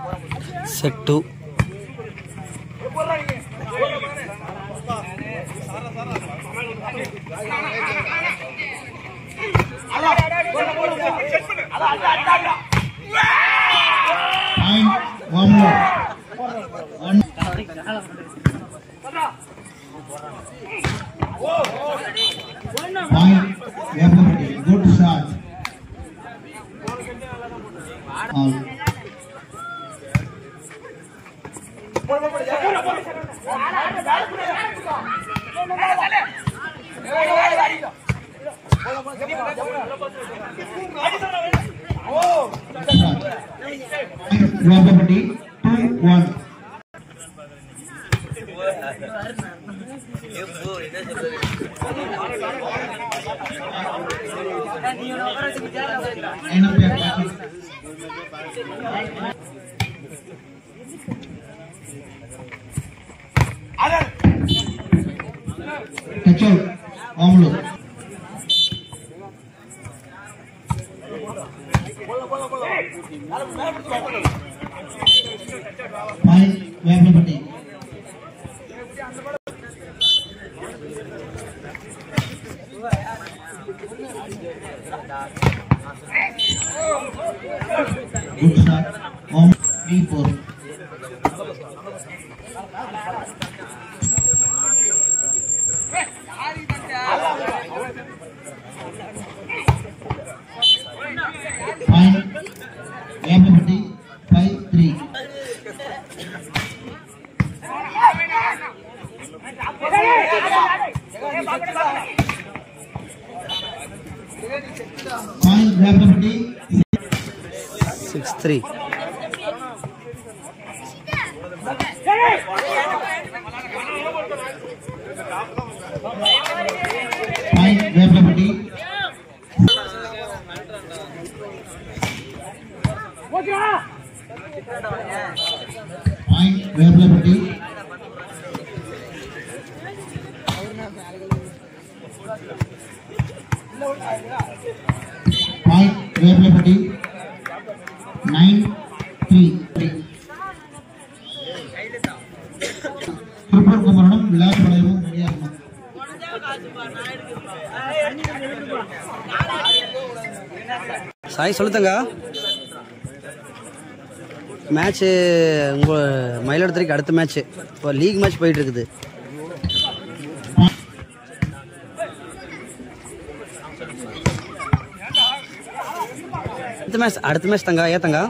Set two Point one more. One. Point Wembley. Good shot. All. Wembley. Two one. End of your practice. Touch out. Omlo. Point Wembley. Good shot. Om three four. Point Wembley five three. Point Wembley six three Point Wembley Point Wembley Point Wembley nine three three. Tiruppur குமரனும் விளையாட்டு வளையமும் ரெடியா இருக்கும் Sai சொல்லுத்தங்க match உங்கள் மயிலாடுதுறைக்கு அடுத்த match இப்போ league match போயிட்டு இருக்குது அடுத்த மேட்ச் அடுத்த மேட்ச் தங்கா ஏன் தங்கா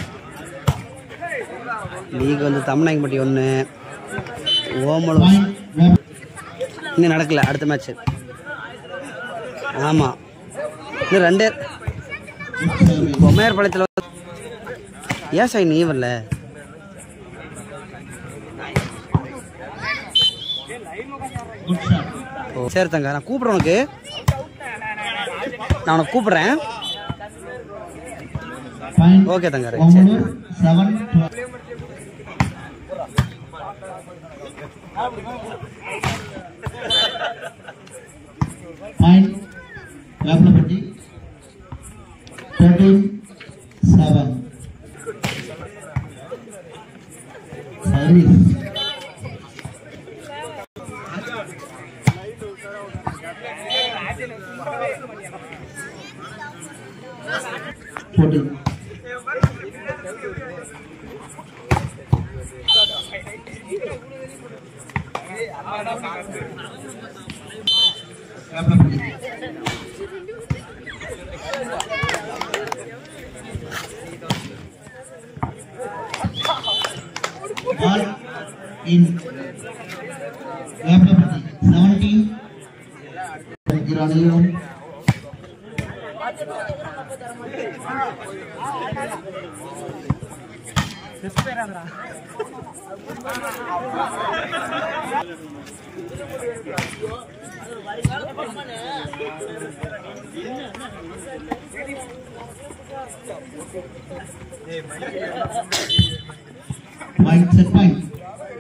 லீக் வந்து தமிழ்நாயகம்பட்டி ஒன்று ஓமலம் Point Wembley இன்னும் நடக்கல அடுத்த மேட்ச்சு ஆமாம் இன்னும் ரெண்டே good service. பொம்மையார் பாளையத்தில் ஏன் சாய் நீ வரல Good shot. ஓ சரி தங்க நான் கூப்பிட்றேன் உனக்கு நான் உனக்கு கூப்பிட்றேன் Point ஓகே தங்க ரைட் சரி Omanur seven twelve. Point Wembley thirteen seven. Service. Fourteen. Wembley. Ball in Wembley. Seventeen. Giranium. Point set point.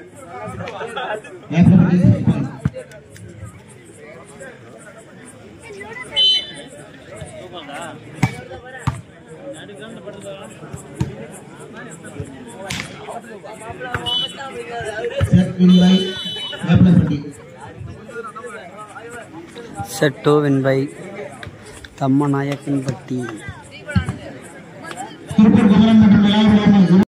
Wembley set point. Set win by Veppanapatti set two win by Thammanayakkanpatti Tiruppur Kumaran மற்றும் விழாவிலான